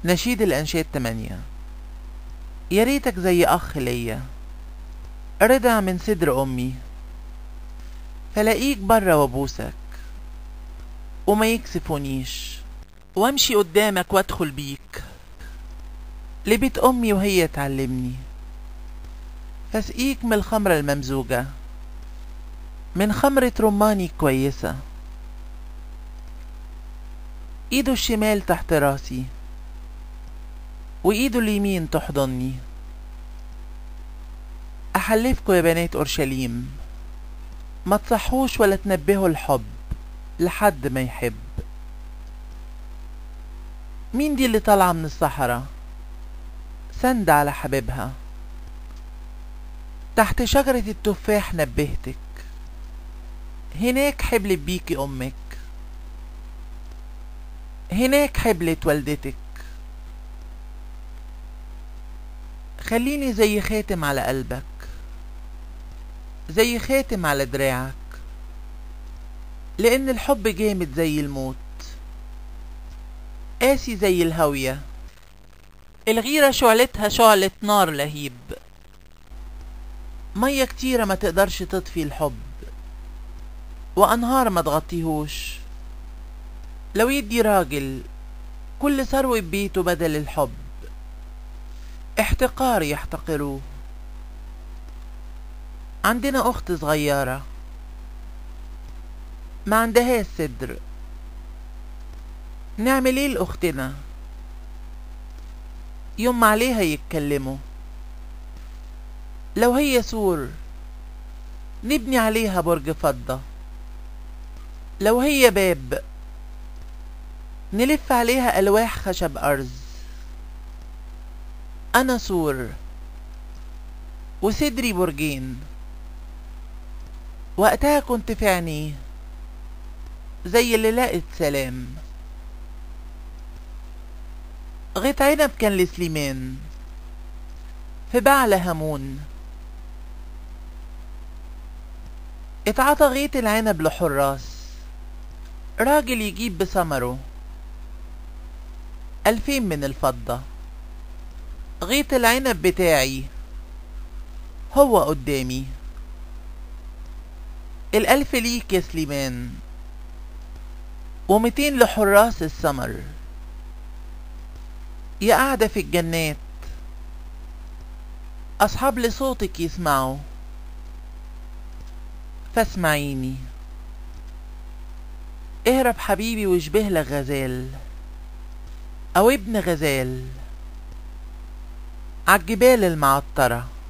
نشيد الأنشاد تمانية يا ريتك زي أخ ليا رضع من صدر أمي فلاقيك برا وابوسك وما يكسفونيش وامشي قدامك وادخل بيك لبيت أمي وهي تعلمني فاسقيك من الخمرة الممزوجة من خمرة رماني كويسة ايده الشمال تحت راسي وايده اليمين تحضني احلفكوا يا بنات اورشليم ما تصحوش ولا تنبهوا الحب لحد ما يحب مين دي اللي طالعة من الصحراء سند على حبيبها تحت شجرة التفاح نبهتك هناك حبلت بيكي أمك هناك حبلت والدتك خليني زي خاتم على قلبك زي خاتم على دراعك لأن الحب جامد زي الموت قاسي زي الهاوية الغيرة شعلتها شعلة نار لهيب مية كتيرة ما تقدرش تطفي الحب وأنهار ما تغطيهوش لو يدي راجل كل ثروة بيته بدل الحب احتقار يحتقروه عندنا أخت صغيرة ما عندهاش صدر نعمل ايه لأختنا يوم عليها يتكلموا لو هي سور نبني عليها برج فضة لو هي باب نلف عليها ألواح خشب أرز أنا سور وصدري برجين وقتها كنت في عينيه زي اللي لقت سلام غيط عنب كان لسليمان في بعل همون اتعطى غيط العنب لحراس راجل يجيب بثمره ألفين من الفضة غيط العنب بتاعي هو قدامي الألف ليك يا سليمان ومتين لحراس السمر يا قاعدة في الجنات أصحاب لصوتك يسمعوا فاسمعيني اهرب حبيبي واشبه لك غزال أو ابن غزال عالجبال المعطرة